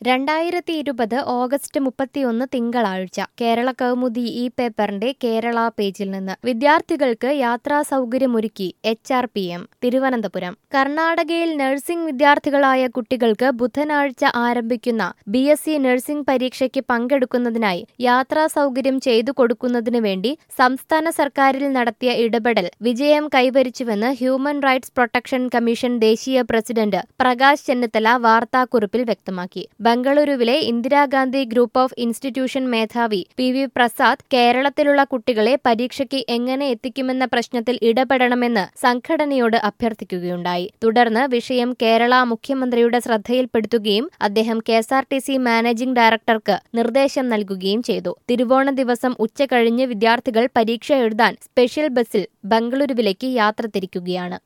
രണ്ടായിരത്തി ഇരുപത് ഓഗസ്റ്റ് മുപ്പത്തിയൊന്ന് തിങ്കളാഴ്ച കേരള കൗമുദി ഈ പേപ്പറിന്റെ കേരള പേജിൽ നിന്ന് വിദ്യാർത്ഥികൾക്ക് യാത്രാ സൗകര്യമൊരുക്കി H R P M Thiruvananthapuram കർണാടകയിൽ നഴ്സിംഗ് വിദ്യാർത്ഥികളായ കുട്ടികൾക്ക് ബുധനാഴ്ച ആരംഭിക്കുന്ന ബി എസ് സി നഴ്സിംഗ് പരീക്ഷയ്ക്ക് പങ്കെടുക്കുന്നതിനായി യാത്രാ സൗകര്യം ചെയ്തു കൊടുക്കുന്നതിനു വേണ്ടി സംസ്ഥാന സർക്കാരിൽ നടത്തിയ ഇടപെടൽ വിജയം കൈവരിച്ചുവെന്ന് ഹ്യൂമൻ റൈറ്റ്സ് പ്രൊട്ടക്ഷൻ കമ്മീഷൻ ദേശീയ പ്രസിഡന്റ് പ്രകാശ് ചെന്നിത്തല വാർത്താക്കുറിപ്പിൽ വ്യക്തമാക്കി ബംഗളൂരുവിലെ ഇന്ദിരാഗാന്ധി ഗ്രൂപ്പ് ഓഫ് ഇൻസ്റ്റിറ്റ്യൂഷൻ മേധാവി പി വി പ്രസാദ് കേരളത്തിലുള്ള കുട്ടികളെ പരീക്ഷയ്ക്ക് എങ്ങനെ എത്തിക്കുമെന്ന പ്രശ്നത്തിൽ ഇടപെടണമെന്ന് സംഘടനയോട് അഭ്യർത്ഥിക്കുകയുണ്ടായി തുടർന്ന് വിഷയം കേരള മുഖ്യമന്ത്രിയുടെ ശ്രദ്ധയിൽപ്പെടുത്തുകയും അദ്ദേഹം K S R T C managing ഡയറക്ടർക്ക് നിർദ്ദേശം നൽകുകയും ചെയ്തു തിരുവോണ ദിവസം ഉച്ച കഴിഞ്ഞ് വിദ്യാർത്ഥികൾ പരീക്ഷ എഴുതാൻ സ്പെഷ്യൽ ബസ്സിൽ ബംഗളൂരുവിലേക്ക് യാത്ര തിരിക്കുകയാണ്